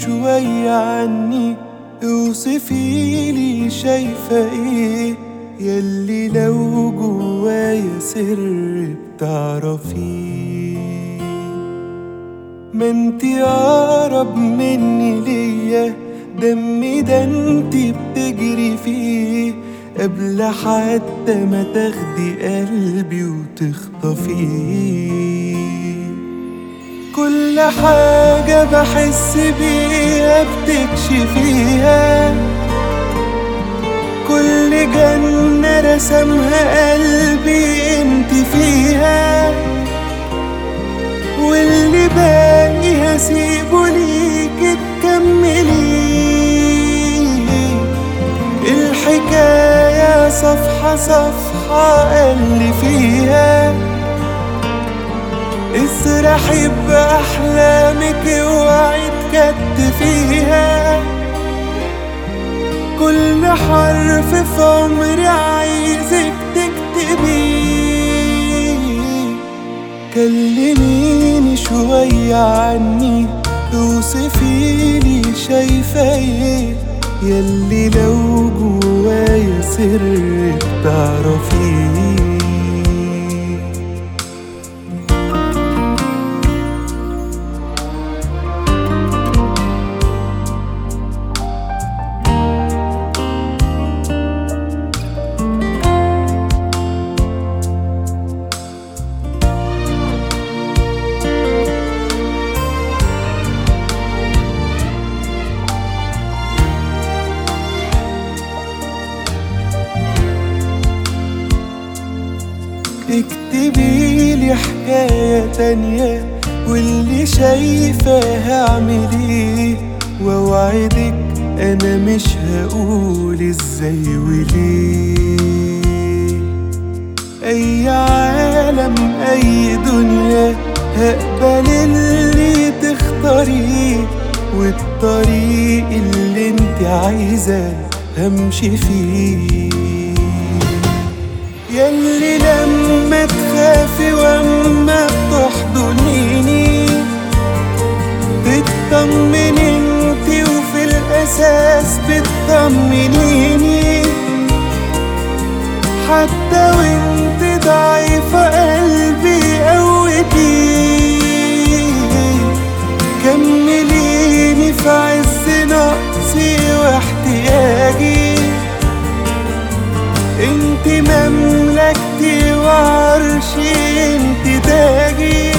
شوية عني اوصفي لي شايفة ايه يلي لو جوايا سر بتعرفيه ما انتي اقرب مني ليا دمي ده انتي بتجري فيه قبل حتى ما تاخدي قلبي وتخطفيه كل حاجة بحس بيها بتكشفيها كل جنة رسمها قلبي انت فيها واللي باقي هسيبه ليك تكمليه الحكاية صفحة صفحة اللي فيها اسرحي بأحلامك اوعي تكتفيها كل حرف في عمري عايزك تكتبيه كلميني شوية عني اوصفي لي شايفة ايه يلي لو جوايا سر بتعرفيه اكتبي لي حكاية تانية واللي شايفة هعمل ايه واوعدك انا مش هقول ازاي وليه اي عالم اي دنيا هقبل اللي تختاريه والطريق اللي انت عايزة همشي فيه ياللي لما تخافي واما بتحضنيني بتطمني انتي وفي الاساس بتطمنيني حتى وانت ضعيفة قلبي قوتي كمليني في عز نقصي واحتياجي انت مملكتي وعرشي انت تاجي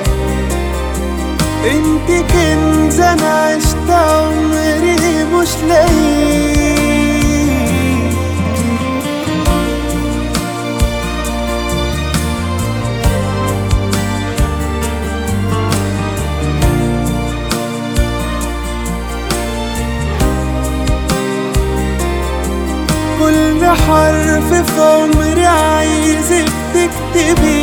انت كنز انا عشت عمري مش لاقيه كل حرف في عمري عايزك تكتبي